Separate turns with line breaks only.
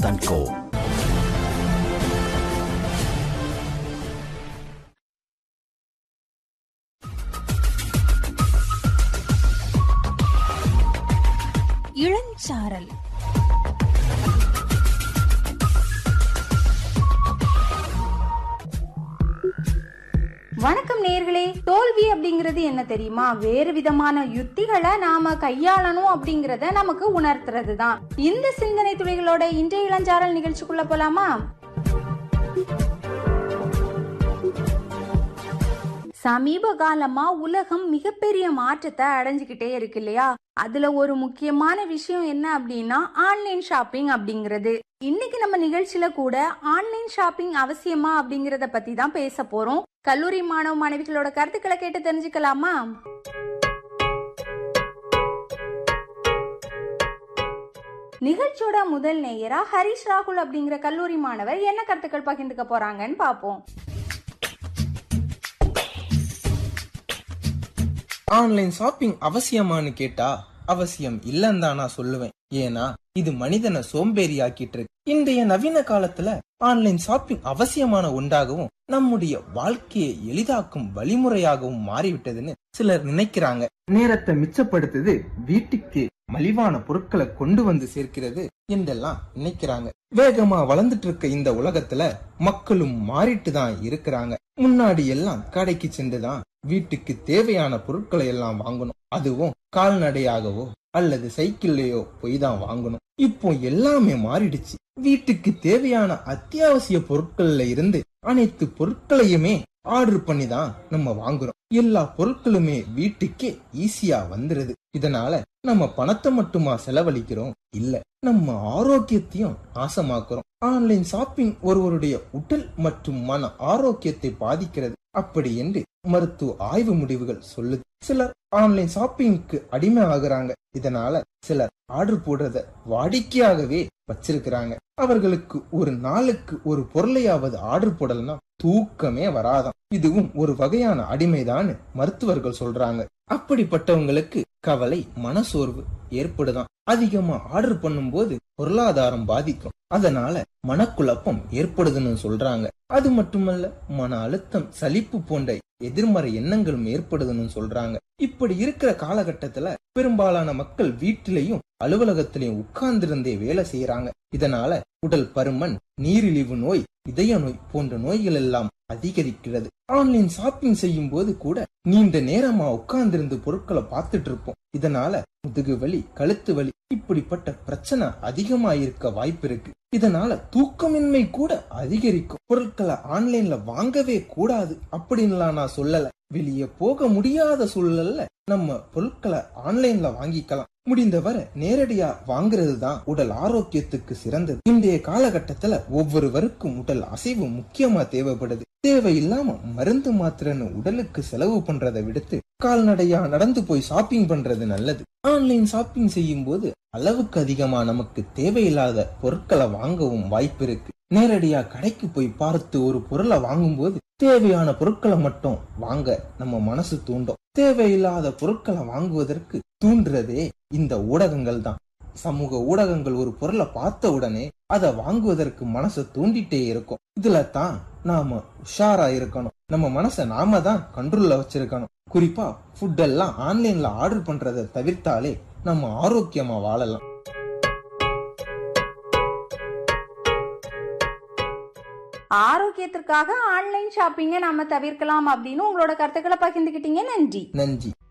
and Co.
இளஞ்சாரல்
வணக்கம் நேர்களே தோல்வி அப்படிங்கிறது என்ன தெரியுமா வேறு விதமான யுத்திகளை நாம கையாளணும் அப்படிங்கறத நமக்கு உணர்த்துறது தான் இந்த சிந்தனை துளிகளோட இன்றைய இளஞ்சாரல் நிகழ்ச்சிக்குள்ள போலாமா சமீப காலமா உலகம் மிகப்பெரிய மாற்றத்தை அடைஞ்சுக்கிட்டே இருக்கு இல்லையா அதுல ஒரு முக்கியமான விஷயம் என்ன அப்படின்னா ஆன்லைன் ஷாப்பிங் அப்படிங்கிறது இன்னைக்கு நம்ம நிகழ்ச்சியில கூட ஆன்லைன் ஷாப்பிங் அவசியமா அப்படிங்கறத பத்தி தான் பேச போறோம் கல்லூரி மாணவ மாணவிகளோட கருத்துக்களை கேட்டு தெரிஞ்சுக்கலாமா நிகழ்ச்சியோட முதல் நேயரா ஹரிஷ் ராகுல் அப்படிங்கிற கல்லூரி மாணவர் என்ன கருத்துக்கள் பகிர்ந்துக்க போறாங்கன்னு பாப்போம்
ஆன்லைன் ஷாப்பிங் அவசியமான்னு கேட்டா அவசியம் இல்லன்னு தான் நான் சொல்லுவேன் ஏன்னா இது மனிதனை சோம்பேறி ஆக்கிட்டு இருக்கு இன்றைய நவீன காலத்துல ஆன்லைன் ஷாப்பிங் அவசியமான ஒன்றாகவும் நம்முடைய வாழ்க்கையை எளிதாக்கும் வழிமுறையாகவும் மாறிவிட்டதுன்னு சிலர் நினைக்கிறாங்க நேரத்தை மிச்சப்படுத்துது வீட்டுக்கு மலிவான பொருட்களை கொண்டு வந்து சேர்க்கிறது என்றெல்லாம் நினைக்கிறாங்க வேகமா வளர்ந்துட்டு இருக்க இந்த உலகத்துல மக்களும் மாறிட்டு தான் இருக்கிறாங்க முன்னாடி எல்லாம் கடைக்கு சென்றுதான் வீட்டுக்கு தேவையான பொருட்களை எல்லாம் வாங்கணும் அதுவும் கால்நடையாகவோ அல்லது சைக்கிள்லயோ போய் தான் வாங்கணும் இப்போ எல்லாமே மாறிடுச்சு வீட்டுக்கு தேவையான அத்தியாவசிய பொருட்கள்ல இருந்து அனைத்து பொருட்களையுமே ஆர்டர் பண்ணி தான் நம்ம வாங்குறோம் எல்லா பொருட்களுமே வீட்டுக்கே ஈஸியா வந்துருது இதனால நம்ம பணத்தை மட்டுமா செலவழிக்கிறோம் இல்ல நம்ம ஆரோக்கியத்தையும் நாசமாக்குறோம் ஆன்லைன் ஷாப்பிங் ஒருவருடைய உடல் மற்றும் மன ஆரோக்கியத்தை பாதிக்கிறது அப்படி என்று மருத்துவ ஆய்வு முடிவுகள் சொல்லுது சிலர் ஆன்லைன் ஷாப்பிங்க்கு அடிமை ஆகுறாங்க இதனால சிலர் ஆர்டர் போடுறத வாடிக்கையாகவே வச்சிருக்கிறாங்க அவர்களுக்கு ஒரு நாளுக்கு ஒரு பொருளையாவது ஆர்டர் போடலன்னா தூக்கமே வராதாம் இதுவும் ஒரு வகையான அடிமைதான் மருத்துவர்கள் சொல்றாங்க அப்படிப்பட்டவங்களுக்கு கவலை மனசோர்வு ஏற்படுதாம் அதிகமா ஆர்டர் பண்ணும்போது பொருளாதாரம் பாதிக்கும் அதனால மனக்குழப்பம் ஏற்படுதுன்னு சொல்றாங்க அது மட்டுமல்ல மன அழுத்தம் சலிப்பு போன்ற எதிர்மறை எண்ணங்களும் ஏற்படுதுன்னு சொல்றாங்க இப்படி இருக்கிற காலகட்டத்துல பெரும்பாலான மக்கள் வீட்டிலையும் அலுவலகத்திலையும் உட்கார்ந்திருந்தே வேலை செய்யறாங்க இதனால உடல் பருமன் நீரிழிவு நோய் இதய நோய் போன்ற நோய்கள் எல்லாம் அதிகரிக்கிறது ஆன்லைன் ஷாப்பிங் செய்யும் போது கூட நீண்ட நேரமா உட்கார்ந்திருந்து பொருட்களை பார்த்துட்டு இருப்போம் இதனால முதுகு வலி கழுத்து வலி இப்படிப்பட்ட பிரச்சனை அதிகமா இருக்க வாய்ப்பு இருக்கு இதனால தூக்கமின்மை கூட அதிகரிக்கும் பொருட்களை ஆன்லைன்ல வாங்கவே கூடாது அப்படின்லாம் நான் சொல்லல வெளியே போக முடியாத சூழல்ல நம்ம பொருட்களை ஆன்லைன்ல வாங்கிக்கலாம் முடிந்தவரை நேரடியா வாங்குறது தான் உடல் ஆரோக்கியத்துக்கு சிறந்தது இன்றைய காலகட்டத்துல ஒவ்வொருவருக்கும் உடல் அசைவு முக்கியமா தேவைப்படுது தேவையில்லாம மருந்து மாத்திரன்னு உடலுக்கு செலவு பண்றதை விடுத்து கால்நடையா நடந்து போய் ஷாப்பிங் பண்றது நல்லது ஆன்லைன் ஷாப்பிங் செய்யும் போது அளவுக்கு அதிகமா நமக்கு தேவையில்லாத பொருட்களை வாங்கவும் வாய்ப்பு இருக்கு நேரடியா கடைக்கு போய் பார்த்து ஒரு பொருளை வாங்கும்போது தேவையான பொருட்களை மட்டும் வாங்க நம்ம மனசு தூண்டும் தேவையில்லாத பொருட்களை வாங்குவதற்கு தூண்டுறதே இந்த ஊடகங்கள் தான் சமூக ஊடகங்கள் ஒரு பொருளை பார்த்த உடனே அதை வாங்குவதற்கு மனசை தூண்டிட்டே இருக்கும் இதுல தான் நாம உஷாரா இருக்கணும் நம்ம மனசை நாம தான் கண்ட்ரோல்ல வச்சிருக்கணும் குறிப்பா ஃபுட் எல்லாம் ஆன்லைன்ல ஆர்டர் பண்றதை தவிர்த்தாலே நம்ம ஆரோக்கியமா வாழலாம்
ஆரோக்கியத்திற்காக ஆன்லைன் ஷாப்பிங்கை நாம தவிர்க்கலாம் அப்படின்னு உங்களோட கருத்துக்களை பகிர்ந்துக்கிட்டீங்க நன்றி
நன்றி